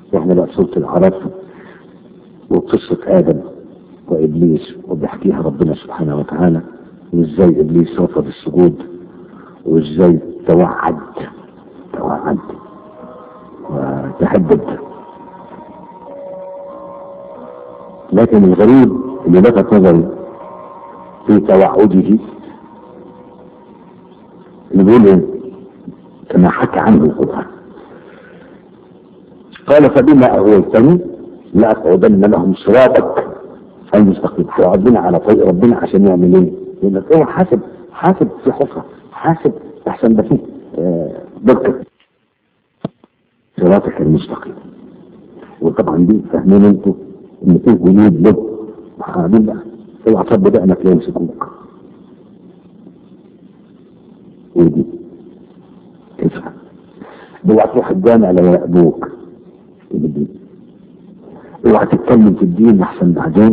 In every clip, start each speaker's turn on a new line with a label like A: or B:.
A: واحنا بقى سورة العرب وقصة آدم وإبليس وبيحكيها ربنا سبحانه وتعالى وإزاي إبليس رفض السجود وإزاي توعد توعد وتهدد لكن الغريب اللي لفت نظري في توعده اللي بيقول كما حكى عنه القرآن قال فبما أغويتني لأقعدن لهم صراطك المستقيم هيقعدنا على طريق ربنا عشان يعمل ايه؟ يقول لك اوعى حاسب حاسب في حفرة حاسب احسن ده فيه آه بركة صراطك المستقيم وطبعا دي فاهمين انتوا ان فيه جنود له قاعدين بقى اوعى تصب دقنك لا يمسكوك ودي تفهم اوعى تروح الجامع لا يراقبوك دي اوعى تتكلم في الدين احسن بعدين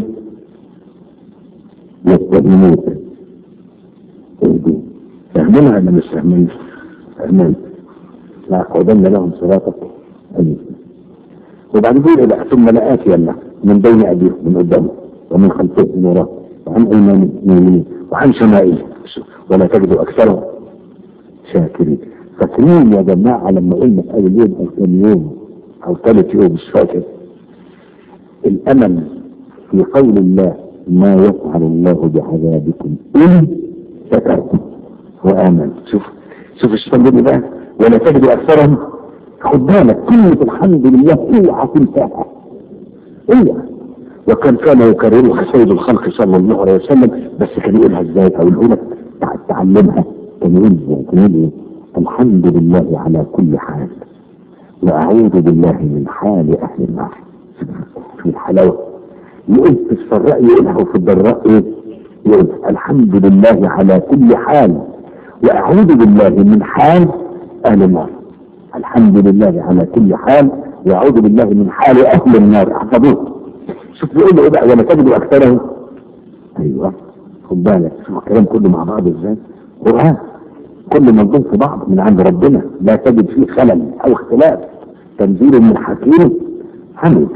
A: يموت دي فاهمينها ولا مش فاهمين؟ فاهمين لأقعدن لهم صراطك أمين وبعد كده بقى ثم لآتين من بين أيديهم من قدامه ومن خلفهم من وراه وعن أيمانهم وعن شمائلهم ولا تجد أكثرهم شاكرين فاكرين يا جماعة لما قلنا في أول يوم أو ثاني يوم أو ثالث يوم مش فاكر الأمل في قول الله ما يفعل الله بعذابكم إن شكرتم وآمن شوف شوف الشيطان بيقول بقى ولا تجد أكثرهم خد بالك كلمة الحمد لله اوعى تنساها اوعى وكان كان يكررها سيد الخلق صلى الله عليه وسلم بس كان يقولها ازاي اقوله لك تعلمها كان يقول ازاي كان يقول ايه الحمد لله على كل حال واعوذ بالله من حال اهل النار في الحلاوه يقول في السراء يقولها وفي الضراء ايه يقول الحمد لله على كل حال واعوذ بالله من حال اهل النار الحمد لله على كل حال واعوذ بالله من حال اهل النار احفظوه شوف بيقول له ايه بقى ولا تجدوا اكثرهم ايوه خد بالك شوف الكلام كله مع بعض ازاي قران كل منظوم في بعض من عند ربنا لا تجد فيه خلل او اختلاف تنزيل من حكيم حميد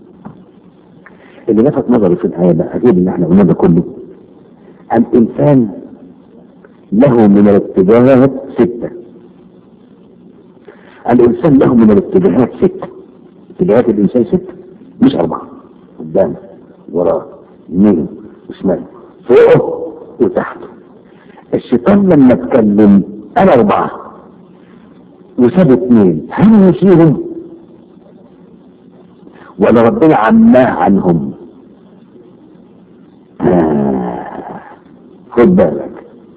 A: اللي لفت نظري في الآية ده أكيد إن إحنا قلنا ده كله الإنسان له من الاتجاهات ستة الإنسان له من الاتجاهات ستة اتجاهات الإنسان ستة مش أربعة قدام وراه يمين وشمال فوقه وتحته الشيطان لما اتكلم أنا أربعة وساب اثنين هل نسيهم ولا ربنا عماه عنهم آه. خد بالك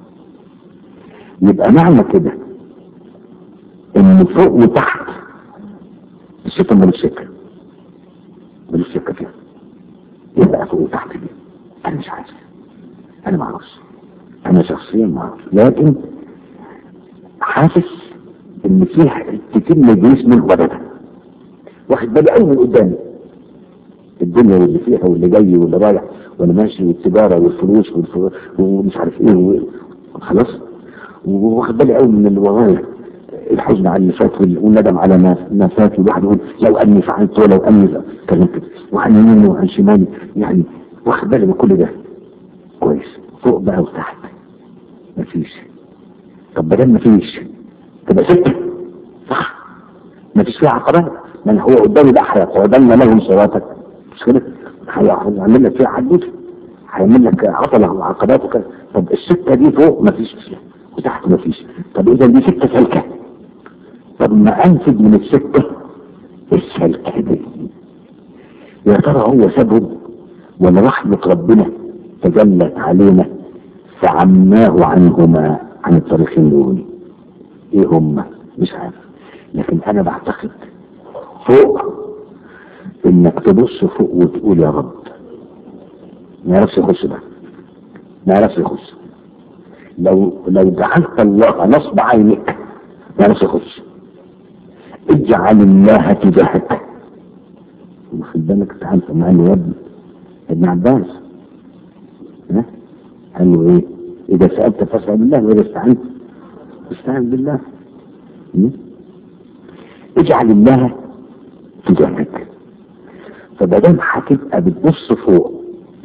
A: يبقى معنى كده ان فوق وتحت الشيطان ملوش سكه ملوش سكه فيها يبقى فوق وتحت دي انا مش عارف انا ما اعرفش انا شخصيا ما اعرف لكن حاسس ان فيه كتير ما يجيش منه ابدا واخد بالي قوي من قدامي الدنيا واللي فيها واللي جاي واللي رايح واللي ماشي والتجاره والفلوس والفلوس ومش عارف ايه خلاص واخد بالي قوي من اللي ورايا الحزن على اللي فات والندم على ما ما فات والواحد يقول لو اني فعلت ولو اني كلام كده وعن يميني وعن شمالي يعني واخد بالي من كل ده كويس فوق بقى وتحت مفيش طب بدل مفيش تبقى ستة صح مفيش فيها عقبات من هو قدامي بقى هيقعدن لهم صلاتك مش كده هيعمل لك فيها حدوته هيعمل لك عطلة وعقبات وكذا طب الستة دي فوق مفيش فيها وتحت مفيش طب اذا دي ستة سلكة طب ما انفذ من الستة السلكة دي يا ترى هو سبب ولا رحمة ربنا تجلت علينا فعماه عنهما عن الطريقين دول ايه هما مش عارف لكن انا بعتقد فوق انك تبص فوق وتقول يا رب ما يعرفش يخش ده ما يعرفش يخش لو لو جعلت الله نصب عينك ما يعرفش يخش اجعل الله تجاهك واخد بالك تعال سمعني يا ابني ابن عباس ها قال له ايه اذا سالت فاسال بالله واذا استعنت استعن بالله م? اجعل الله تجاهك فبدل هتبقى بتبص فوق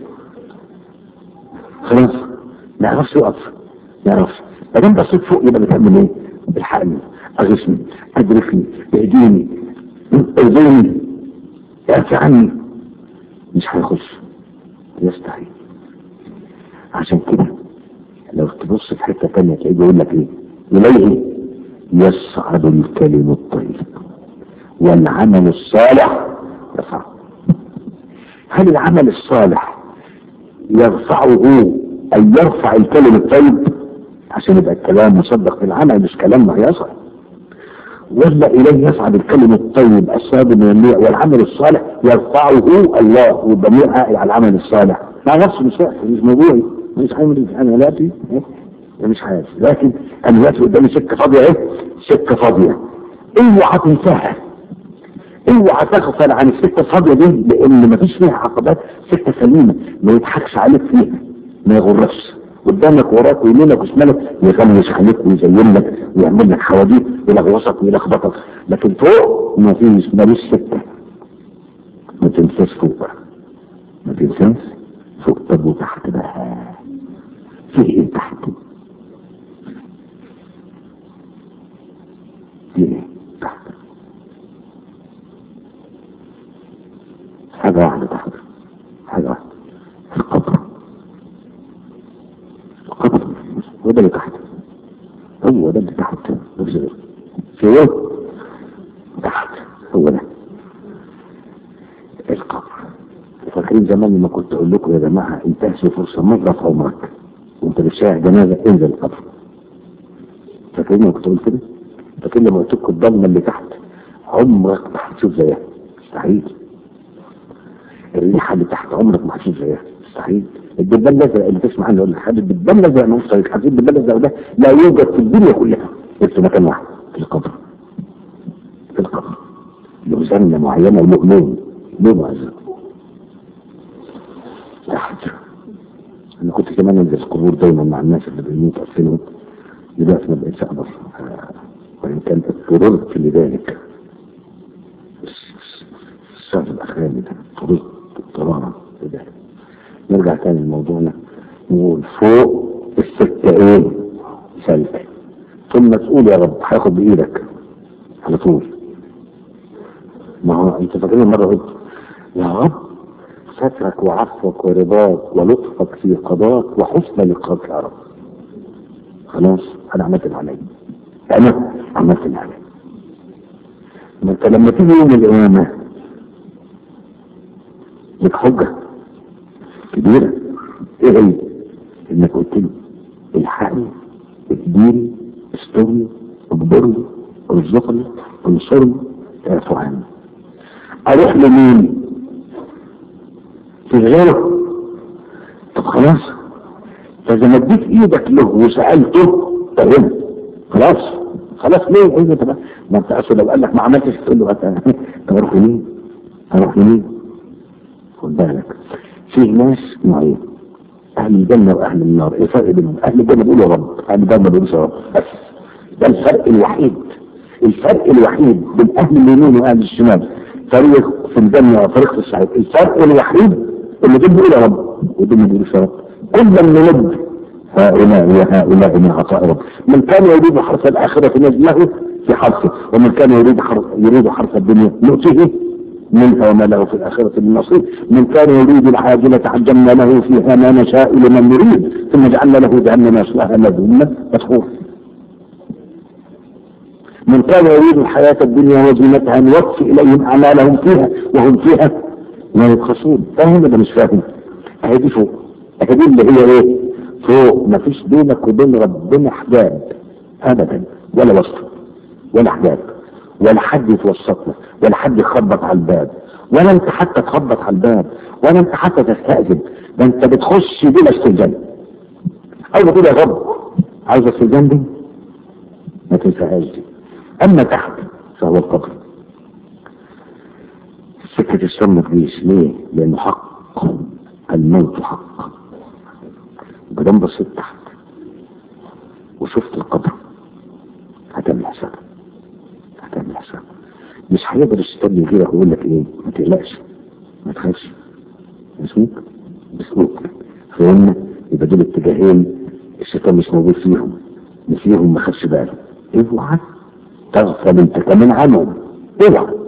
A: خلاص ما يعرفش يقف ما يعرفش بدل بصيت فوق يبقى بتعمل ايه؟ الحقني اغثني ادركني اهديني ارضيني اعفي عني مش هيخش يستحيل عشان كده لو تبص في حته تانية تلاقيه يقول لك ايه؟ اليه يصعد الكلم الطيب والعمل الصالح يرفعه هل العمل الصالح يرفعه أي يرفع الكلم الطيب عشان يبقى الكلام مصدق في العمل مش كلام ما يصعد ولا إليه يصعد الكلم الطيب الصادق من النية والعمل الصالح يرفعه الله والضمير عائد على العمل الصالح ما نفسه مش مش موضوعي مش عامل انا دلوقتي مش عارف لكن انا دلوقتي قدامي سكه فاضيه ايه؟ سكه فاضيه اوعى تنساها اوعى تغفل عن السكه الفاضيه دي لان مفيش فيها عقبات سكه سليمه ما يضحكش عليك فيها ما يغركش قدامك وراك ويمينك وشمالك يغمش عليك ويزين لك ويعمل لك حواديت يلغوصك ويلخبطك لكن فوق ما فيش مالوش سكه ما تنساش فوق بقى ما تنساش فوق طب وتحت بقى في ايه تحت في ايه تحت حاجة واحدة تحت حاجة واحدة في القبر القبر هو ده اللي تحت هو ده اللي تحت مفيش غيره في ايه تحت هو ده القبر فاكرين زمان لما كنت اقول لكم يا جماعه انتهزوا فرصه مره في عمرك وانت بتشاهد جنازه انزل القبر فاكرين لما كنت اقول كده؟ فاكرين لما قلت لكم الضلمه اللي تحت عمرك ما هتشوف زيها مستحيل الريحه اللي تحت عمرك ما هتشوف زيها مستحيل الدبان الازرق اللي تسمع عنه يقول لك حد الدبان الازرق ما هوش طريق حد الدبان الازرق ده لا يوجد في الدنيا كلها غير في مكان واحد في القبر في القبر له زنه معينه وله لون لونه ازرق تحت انا كنت كمان انزل القبور دايما مع الناس اللي بيموتوا ادفنهم دلوقتي ما بقتش اقدر آه، وان كان اضطررت لذلك الشهر الاخراني ده اضطررت اضطرارا لذلك نرجع تاني لموضوعنا نقول فوق الستة ايه سلك ثم تقول يا رب هاخد بايدك على طول ما هو انت فاكرين مره قلت يا رب سترك وعفوك ورضاك ولطفك في قضاك وحسن لقاك يا رب خلاص انا عملت اللي عليا انا عملت اللي عليا ما انت لما تيجي يوم القيامه لك حجه كبيره ايه هي؟ انك قلت لي الحقني اديني استرني اجبرني ارزقني انصرني اعفو عني اروح لمين؟ في غيره طب خلاص فاذا مديت ايدك له وسالته فهم خلاص خلاص ليه ايه طب ما انت اصل لو قال لك ما عملتش تقول له طب اروح لمين؟ اروح لمين؟ خد بالك في ناس نوعين اهل الجنه واهل النار ايه الفرق بينهم؟ اهل الجنه بيقولوا يا رب اهل الجنه ما بيقولوش يا رب بس ده الفرق الوحيد الفرق الوحيد بين اهل اليمين واهل الشمال فريق في الجنه وفريق في السعيد الفرق الوحيد اللي دول بيقولوا يا رب ودول ما بيقولوش يا رب كلا نمد هؤلاء وهؤلاء من عطاء رب من كان يريد حرث الاخره نجد له في حرثه ومن كان يريد حرث يريد حرث الدنيا نؤتيه منها وما له في الآخرة من نصيب من كان يريد العاجلة عجلنا له فيها ما نشاء لمن نريد ثم جعلنا له جهنم يصلاها مذموما مدحورا من كان يريد الحياة الدنيا وزينتها نوفي إليهم أعمالهم فيها وهم فيها لا يبخسون فاهم ولا مش فاهم؟ أهي دي فوق أهي دي اللي هي إيه؟ فوق ما فيش بينك وبين ربنا حجاب أبدا ولا وسط ولا حجاب ولا حد يتوسط لك ولا حد يخبط على الباب ولا انت حتى تخبط على الباب ولا انت حتى تستأذن ده انت بتخش بلا استئذان اول ما تقول يا رب عايز استئذان دي ما تنساهاش دي اما تحت فهو القبر سكة السم ما تجيش ليه؟ لانه حق الموت حق بدم بصيت تحت وشفت القبر هتعمل حساب هتعمل حساب مش هيقدر الشيطان يغيرك ويقول لك ايه ما تقلقش ما تخافش مسموك مسموك فهمنا يبقى دول اتجاهين الشيطان مش موجود فيهم مش فيهم ما خدش باله اوعى تغفل انت كمان عنهم اوعى